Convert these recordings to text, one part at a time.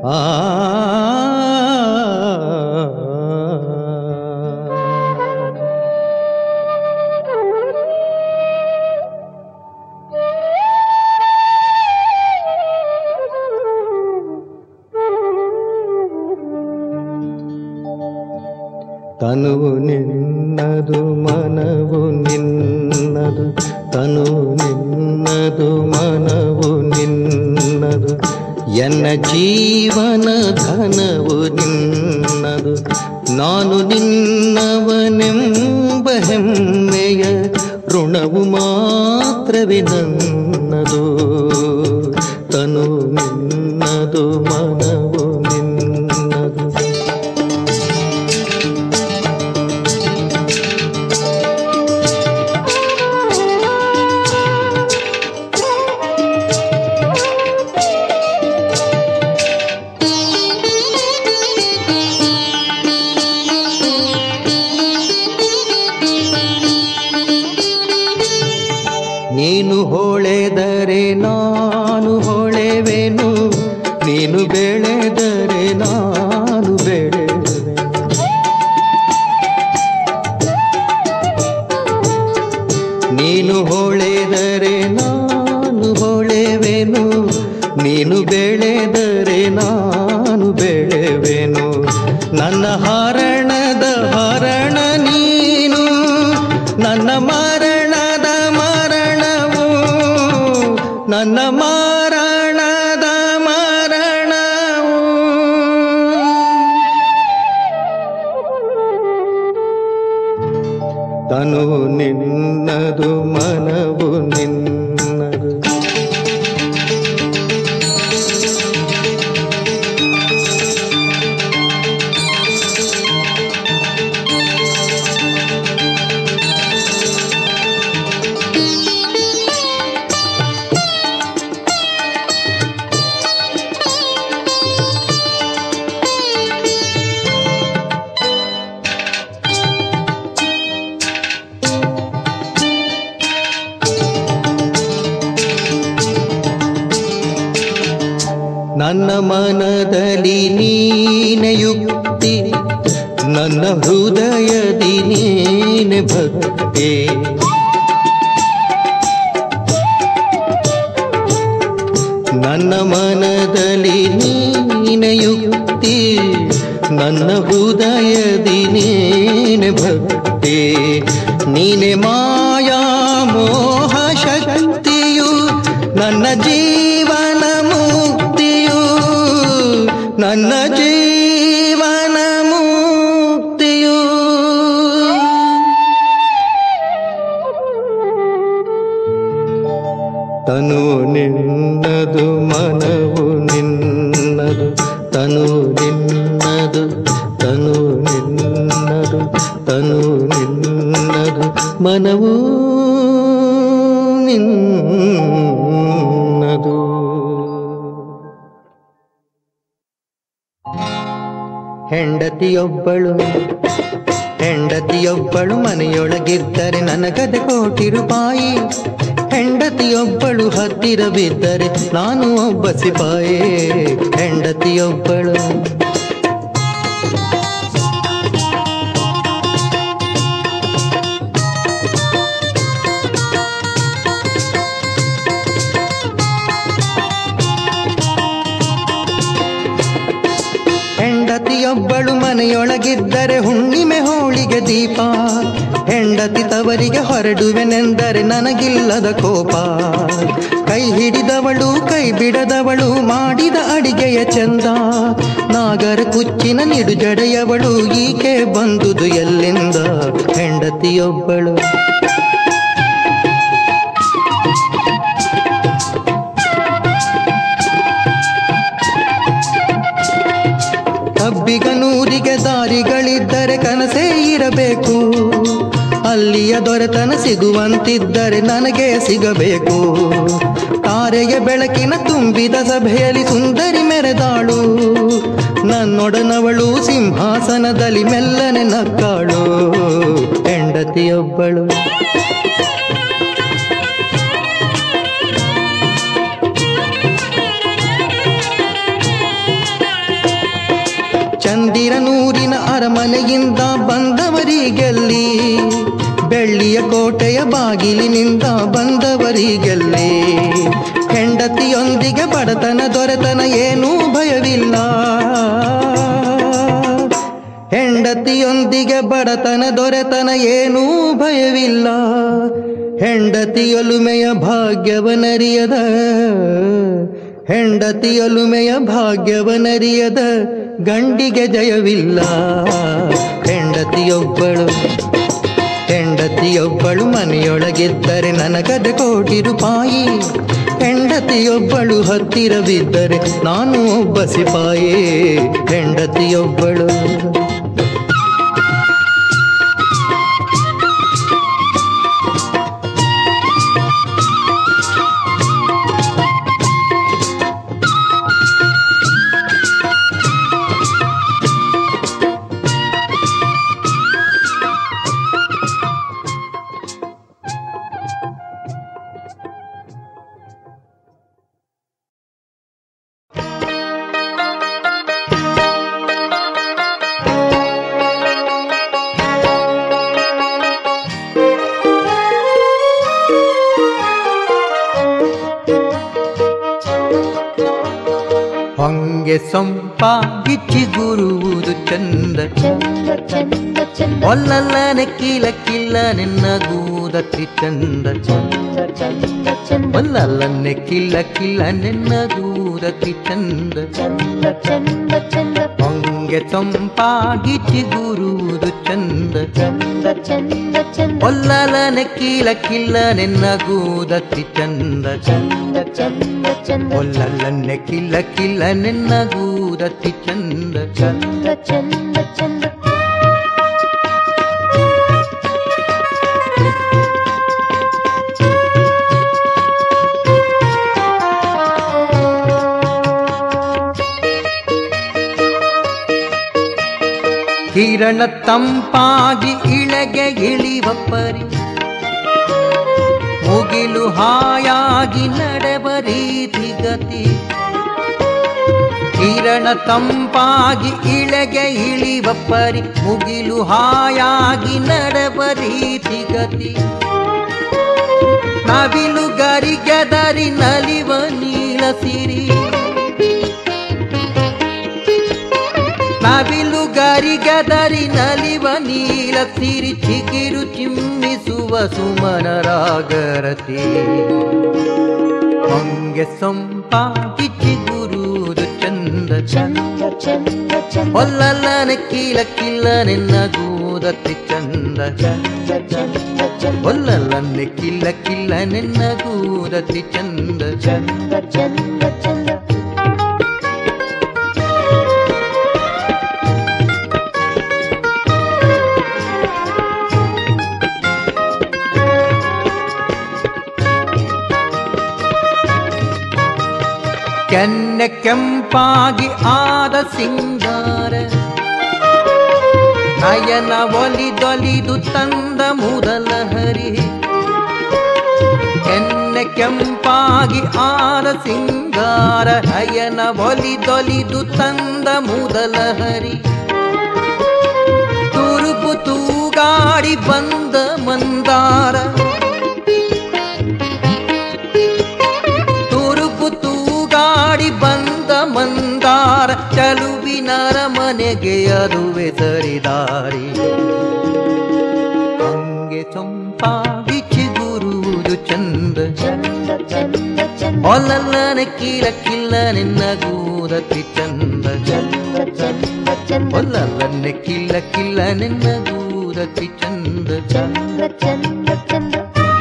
ಆ ತನುವು ನಿನ್ನದು ಮನವು ನಿನ್ನದು ತನುವು ನಿನ್ನದು ಮನವು ನಿನ್ನದು ಎನ್ನ ಜೀವನ ಧನವು ನಿನ್ನದು ನಾನು ನಿನ್ನವನೆಂಬ ಹೆಮ್ಮೆಯ ಋಣವು ಮಾತ್ರವೇ ನನ್ನದು ತನು ನಿನ್ನದು ಮನವು ನಿನ್ನದು ನೀನು ಹೊಳೆದರೆ ನಾನು ಹೊಳೆವೆನು ನೀನು ಬೆಳೆದರೆ ನಾನು ಬೆಳೆವೆನು ನೀನು ಹೊಳೆದರೆ ನಾನು ಹೊಳೆವೆನು ನೀನು ಬೆಳೆದರೆ ನಾನು ಬೆಳೆವೆನು ನನ್ನ ಹರಣದ ಹರಣ ನೀನು ನನ್ನ ಮರಣದ ಮರಣವು ನನ್ನ ಮರಣದ ಮರಣವು ತನು ನಿನ್ನದು ಮನವು ನಿನ್ನದು ನನ್ನ ಮನದಲ್ಲಿ ನೀನೆ ಯುಕ್ತಿ ನನ್ನ ಹೃದಯದಿ ನೀನೆ ಭಕ್ತಿ ನನ್ನ ಮನದಲ್ಲಿ ನೀನೆ ಯುಕ್ತಿ ನನ್ನ ಹೃದಯದಿ ನೀನೆ ಭಕ್ತಿ ನೀನೆ ಮಾಯಾ ಮೋಹ ಶಕ್ತಿಯು ನನ್ನ ಜೀವನ ಮುಕ್ತಿಯು ನನ್ನ ಜೀವನ ಮುಕ್ತಿಯು ತನು ನಿನ್ನದು ಮನವು ನಿನ್ನದು ತನು ನಿನ್ನದು ತನು ನಿನ್ನದು ತನು ನಿನ್ನದು ಮನವು ನಿನ್ನದು ಹೆಂಡತಿಯೊಬ್ಬಳು ಹೆಂಡತಿಯೊಬ್ಬಳು ಮನೆಯೊಳಗಿದ್ದರೆ ನನಗದೆ ಕೋಟಿ ರೂಪಾಯಿ ಹೆಂಡತಿಯೊಬ್ಬಳು ಹತ್ತಿರ ಬಿದ್ದರೆ ನಾನು ಒಬ್ಬ ಸಿಪಾಯೇ ಹೆಂಡತಿಯೊಬ್ಬಳು ಹೆಂಡತಿಯೊಬ್ಬಳು ಮನೆಯೊಳಗಿದ್ದರೆ ಹುಣ್ಣಿಮೆ ಹೋಳಿಗೆ ದೀಪ ಹೆಂಡತಿ ತವರಿಗೆ ಹೊರಡುವೆನೆಂದರೆ ನನಗಿಲ್ಲದ ಕೋಪ ಕೈ ಹಿಡಿದವಳು ಕೈ ಬಿಡದವಳು ಮಾಡಿದ ಅಡಿಗೆಯ ಚಂದ ನಾಗರ ಕುಚ್ಚಿನ ನಿಡುಜಡೆಯವಳು ಈಕೆ ಬಂದುದು ಎಲ್ಲಿಂದ ಹೆಂಡತಿಯೊಬ್ಬಳು ಕಬ್ಬಿಗನೂರಿಗೆ ದಾರಿಗಳಿದ್ದರೆ ಕನಸೇ ಇರಬೇಕು ಅಲ್ಲಿಯ ದೊರೆತನ ಸಿಗುವಂತಿದ್ದರೆ ನನಗೆ ಸಿಗಬೇಕು ತಾರೆಯ ಬೆಳಕಿನ ತುಂಬಿದ ಸಭೆಯಲ್ಲಿ ಸುಂದರಿ ಮೆರೆದಾಳು ನನ್ನೊಡನವಳು ಸಿಂಹಾಸನದಲ್ಲಿ ಮೆಲ್ಲನೆ ನಕ್ಕಾಳು ಹೆಂಡತಿಯೊಬ್ಬಳು ಚಂದಿರನೂರಿನ ಅರಮನೆಯಿಂದ ಬಂದವರಿಗೆಲ್ಲಿ ಬೆಳ್ಳಿಯ ಕೋಟೆಯ ಬಾಗಿಲಿನಿಂದ ಬಂದವರಿಗೆಲ್ಲಿ ಹೆಂಡತಿಯೊಂದಿಗೆ ಬಡತನ ದೊರೆತನ ಏನೂ ಭಯವಿಲ್ಲ ಹೆಂಡತಿಯೊಂದಿಗೆ ಬಡತನ ದೊರೆತನ ಏನೂ ಭಯವಿಲ್ಲ ಹೆಂಡತಿಯೊಲುಮೆಯ ಭಾಗ್ಯವನರಿಯದ ಹೆಂಡತಿಯೊಲುಮೆಯ ಭಾಗ್ಯವನರಿಯದ ಗಂಡಿಗೆ ಜಯವಿಲ್ಲ ಹೆಂಡತಿಯೊಬ್ಬಳು ಹೆಂಡತಿಯೊಬ್ಬಳು ಮನೆಯೊಳಗಿದ್ದರೆ ನನಗದೆ ಕೋಟಿ ರೂಪಾಯಿ ಹೆಂಡತಿಯೊಬ್ಬಳು ಹತ್ತಿರ ಬಿದ್ದರೆ ನಾನು ಒಬ್ಬ ಸಿಪಾಯೇ ಹೆಂಡತಿಯೊಬ್ಬಳು ಹೊಂಗೆ ಸೊಂಪಾಗಿ ಚಿಗುರುವುದು ಚಂದ ಚಂದ ಚಂದ ಚಂದ ಒಲ್ಲಲ್ಲನೆ ಕೀಲ ಕಿಲ್ಲ ನಿನ್ನಗೂದತಿ ಚಂದ ಚಂದ ಚಂದ ಚಂದ ಒಲ್ಲಲ್ಲನೆ ಕಿಲ್ಲ ಕಿಲ್ಲ ನಿನ್ನಗೂದತಿ ಚಂದ ಚಂದ ಚಂದ ಚಂದ ಹೊಂಗೆ ಸೊಂಪಾಗಿ ಚಿಗುರುವುದು ಚಂದ ಚಂದ ಚಂದ ಚಂದ ಒಲ್ಲಲನೆ ಕೀಲ ಕಿಲ್ಲ ನಿನ್ನಗೂದತಿ ಚಂದ ಚಂದ ಚಂದ ಚಂದ ಒಲ್ಲಲ್ಲನೆ ಕಿಲ್ಲ ಕಿಲ್ಲ ನಿನ್ನಗೂದತಿ ಚಂದ ಚಂದ ಚಂದ ಚಂದ ಕಿರಣ ತಂಪಾಗಿ ಇಳೆಗೆ ಇಳಿವ ಪರಿ ಮುಗಿಲು ಹಾಯಾಗಿ ನಡೆವ ರೀತಿ ಗತಿ ಕಿರಣ ತಂಪಾಗಿ ಇಳೆಗೆ ಇಳಿವ ಪರಿ ಮುಗಿಲು ಹಾಯಾಗಿ ನಡೆವ ರೀತಿ ಗತಿ ನವಿಲು ಗರಿಗೆದರಿ ನಲಿವ ನೀಳ ಸಿರಿ ನವಿಲು ಗರಿಗದರಿ ನಲಿವ ನೀಲ ಸಿರಿ ಚಿಗಿರು ಚಿಮ್ಮಿಸುವ ಸುಮನ ರಾಗರತಿ ಹಂಗೆ ಸೊಂಪಾಗಿ ಚಿಗುರುವುದು ಚಂದ ಚಂದ ಚಂದ ಚಂದ ಒಲ್ಲಲ್ಲನ ಕೀಲ ಕಿಲ್ಲ ನಿನ್ನ ಗೂದತಿ ಚಂದ ಚಂದ ಚಂದ ಚಂದ ಒಲ್ಲಲ್ಲನೆ ಕಿಲ್ಲ ಕಿಲ್ಲ ನಿನ್ನ ಗೂದತಿ ಚಂದ ಚಂದ ಚಂದ ಚಂದ ಕೆನ್ನೆ ಕೆಂಪಾಗಿ ಆದ ಸಿಂಗಾರ ನಯನ ಒಲಿದೊಲಿದು ತಂದ ಮೊದಲ ಹರಿ ಕೆನ್ನೆ ಕೆಂಪಾಗಿ ಆದ ಸಿಂಗಾರ ನಯನ ಒಲಿದೊಲಿದು ತಂದ ಮೊದಲ ಹರಿ ತುರುಪು ತೂಗಾಡಿ ಬಂದ ಮಂದಾರ ತುರುಪು ತೂಗಾಡಿ ಬಂದ ಮಂದಾರ ಚಲುವಿನರ ಮನೆಗೆ ಅದುವೆ ಸರಿದಾರಿ ಹಂಗೆ ಸೊಂಪಾಗಿ ಚಿಗುರುವುದು ಚಂದ ಚಂದ ಚಂದ ಚಂದ ಒಲ್ಲಲ್ಲನ ಕೀಲ ಕಿಲ್ಲ ನಿನ್ನ ಗೂರತಿ ಚಂದ ಚಂದ ಚಂದ ಚಂದ ಒಲ್ಲಲ್ಲನೆ ಕಿಲ್ಲ ಕಿಲ್ಲ ನಿನ್ನ ಗೂರತಿ ಚಂದ ಚಂದ ಚಂದ ಚಂದ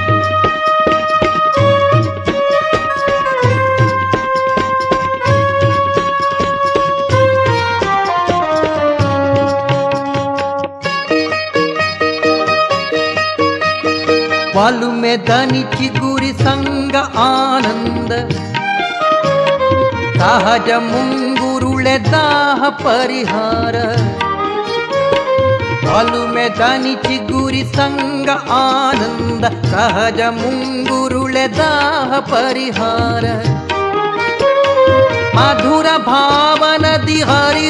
ವಾಲುಮೆ ದನಿ ಚಿಗುರಿ ಸಂಗ ಆನಂದ ಸಹಜ ಮುಂಗುರುಳೆ ದಾಹ ಪರಿಹಾರ ವಾಲುಮೆ ದನಿ ಚಿಗುರಿ ಸಂಗ ಆನಂದ ಸಹಜ ಮುಂಗುರುಳೆ ದಾಹ ಪರಿಹಾರ ಮಧುರ ಭಾವನದಿ ಹರಿ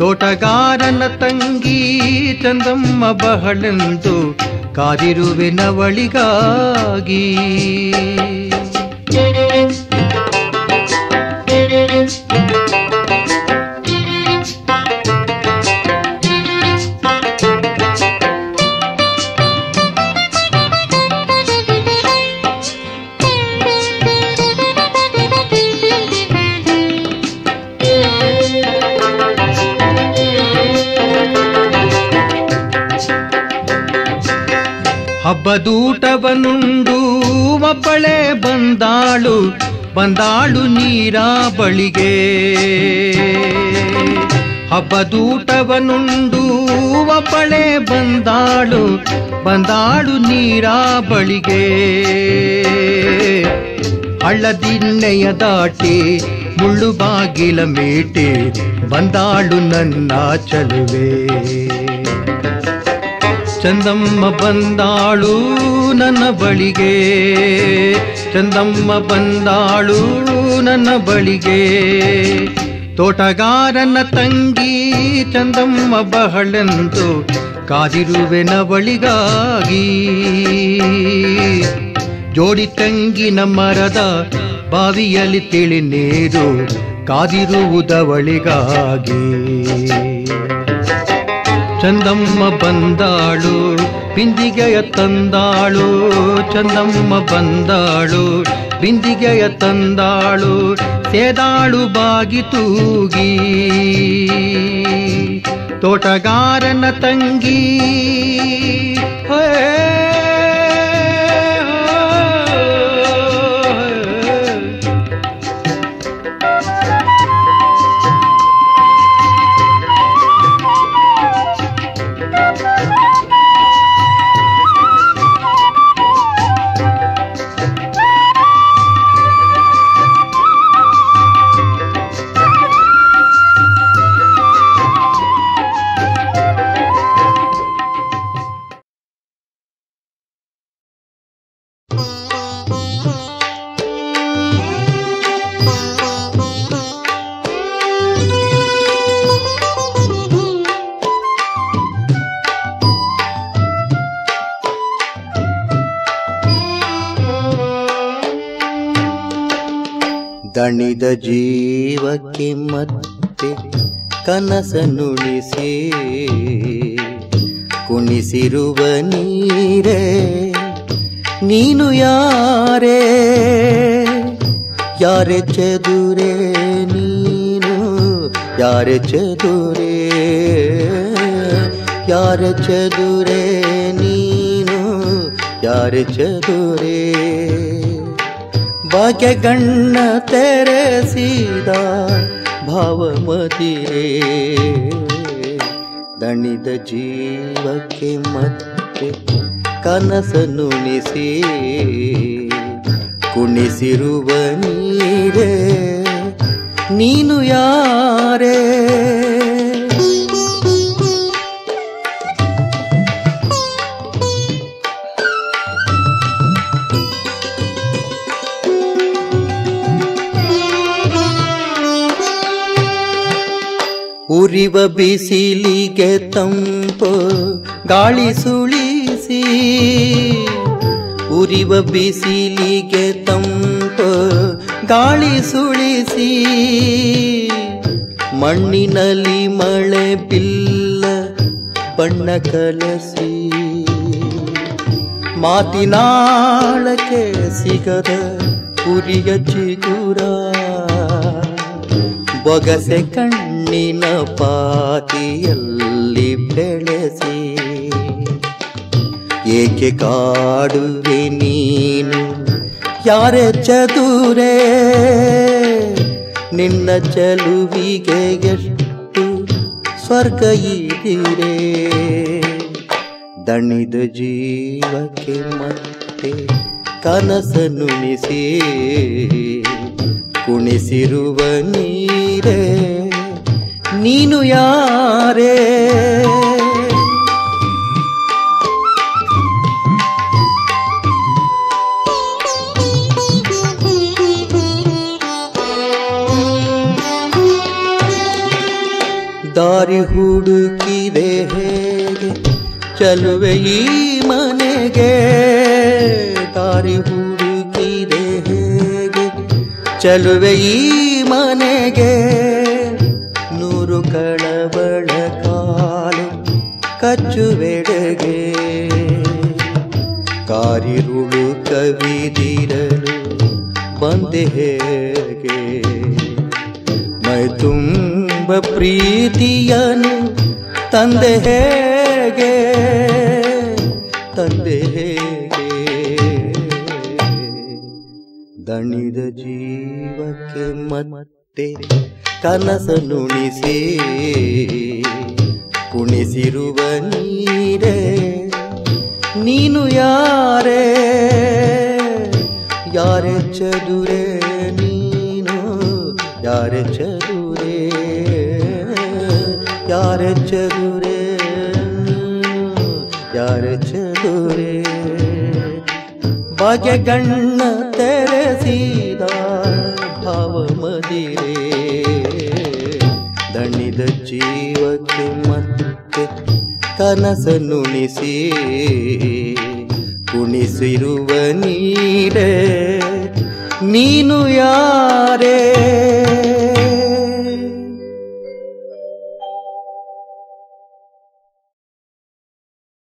ತೋಟಗಾರನ ತಂಗಿ ಚಂದಮ್ಮ ಬಹಳೆಂದು ಕಾದಿರುವೆ ನವಳಿಗಾಗಿ ಹಬ್ಬದೂಟವನುಂಡು ಒಬ್ಬಳೆ ಬಂದಾಳು ಬಂದಾಳು ನೀರ ಬಳಿಗೆ ಹಬ್ಬದೂಟವನುಂಡು ಒಬ್ಬಳೆ ಬಂದಾಳು ಬಂದಾಳು ನೀರ ಬಳಿಗೆ ಹಳ್ಳದಿನ್ನೆಯ ದಾಟಿ ಮುಳ್ಳು ಬಾಗಿಲ ಮೇಟೆ ಬಂದಾಳು ನನ್ನ ಚಲುವೆ ಚಂದಮ್ಮ ಬಂದಾಳು ನನ್ನ ಬಳಿಗೆ ಚಂದಮ್ಮ ಬಂದಾಳು ನನ್ನ ಬಳಿಗೆ ತೋಟಗಾರನ ತಂಗಿ ಚಂದಮ್ಮ ಬಹಳೆಂದು ಕಾದಿರುವೆನ ಬಳಿಗಾಗಿ ಜೋಡಿ ತಂಗಿನ ಮರದ ಬಾವಿಯಲ್ಲಿ ತಿಳಿ ನೀರು ಕಾದಿರುವುದವಳಿಗಾಗಿ ಚಂದಮ್ಮ ಬಂದಾಳು ಬಿಂದಿಗೆಯ ತಂದಾಳು ಚಂದಮ್ಮ ಬಂದಾಳು ಬಿಂದಿಗೆಯ ತಂದಾಳು ಸೇದಾಳು ಬಾಗಿ ತೂಗಿ ತೋಟಗಾರನ ತಂಗಿ ಹೇ ದಣಿದ ಜೀವಕ್ಕೆ ಮತ್ತೆ ಕನಸನುಳಿಸಿ ಕುಣಿಸಿರುವ ನೀರೇ ನೀನು ಯಾರೇ ಯಾರೆ ಚದುರೆ ನೀನು ಯಾರೆ ಚದುರೆ ಯಾರೆ ಚದುರೆ ನೀನು ಯಾರೆ ಚದುರೆ ಭಾಗ್ಯಗಣ್ಣ ತೆರೆಸಿದ ಭಾವಮತಿರೇ ದಣಿದ ಜೀವಕ್ಕೆ ಮತ್ತೆ ಕನಸನುಣಿಸಿ ಕುಣಿಸಿರುವ ನೀರೇ ನೀನು ಯಾರೇ ಉರಿವ ಬಿಸಿಲಿಗೆ ತಂಪು ಗಾಳಿ ಸುಳಿಸಿ ಉರಿವ ಬಿಸಿಲಿಗೆ ತಂಪು ಗಾಳಿ ಸುಳಿಸಿ ಮಣ್ಣಿನಲ್ಲಿ ಮಳೆ ಬಿಲ್ಲ ಬಣ್ಣ ಕಲಸಿ ಮಾತಿನಾಳಕ್ಕೆ ಸಿಗದ ಉರಿಯ ಚಿಗುರ ಬೊಗಸೆ ಕಣ್ಣಿನ ಪಾತಿಯಲ್ಲಿ ಬೆಳೆಸಿ ಏಕೆ ಕಾಡುವೆ ನೀನು ಯಾರೇ ಚದುರೆ ನಿನ್ನ ಚಲುವಿಗೆ ಎಷ್ಟು ಸ್ವರ್ಗ ಇದಿರೆ ದಣಿದ ಜೀವಕ್ಕೆ ಮತ್ತೆ ಕನಸನುಣಿಸಿ ಕುಣಿಸಿರುವ ನೀರೇ ನೀನು ಯಾರೇ ದಾರಿ ದಾರಿ ಹುಡುಕಿದೆ ಹೇಗೆ ಚಲುವೆ ಈ ಮನೆಗೆ ದಾರಿ ಹುಡುಕಿದೆ ಹೇಗೆ ಚಲುವೆ ಈ ಮನೆಗೆ ನೂರು ಕಳವಳ ಕಾಲು ಕಚ್ಚುವೆಡೆಗೆ ಕಾರಿರುಳು ಕವಿದಿರಲು ಬಂದೆ ಹೇಗೆ ಮೈ ತುಂಬ ಪ್ರೀತಿಯನು ತಂದೆ ಹೇಗೆ ತಂದೆ ಹೇಗೆ ದಣಿದ ಜೀವಕ್ಕೆ ಮತ್ತೆ ಕನಸನುಣಿಸಿ ಕುಣಿಸಿರುವ ನೀರೇ ನೀನು ಯಾರೇ ಯಾರೆ ಚದುರೆ ನೀನು ಯಾರೆ ಚದುರೆ ಯಾರೆ ಚದುರೆ ನೀನು ಯಾರೆ ಚದುರೆ ಬಗೆಗಣ್ಣ ತೆರೆಸಿದ ಭಾವ ಮದಿರೆ ದಣಿದ ಜೀವಕ್ಕೆ ಮತ್ತೆ ಕನಸನುಣಿಸಿ ಕುಣಿಸಿರುವ ನೀರೇ ನೀನು ಯಾರೇ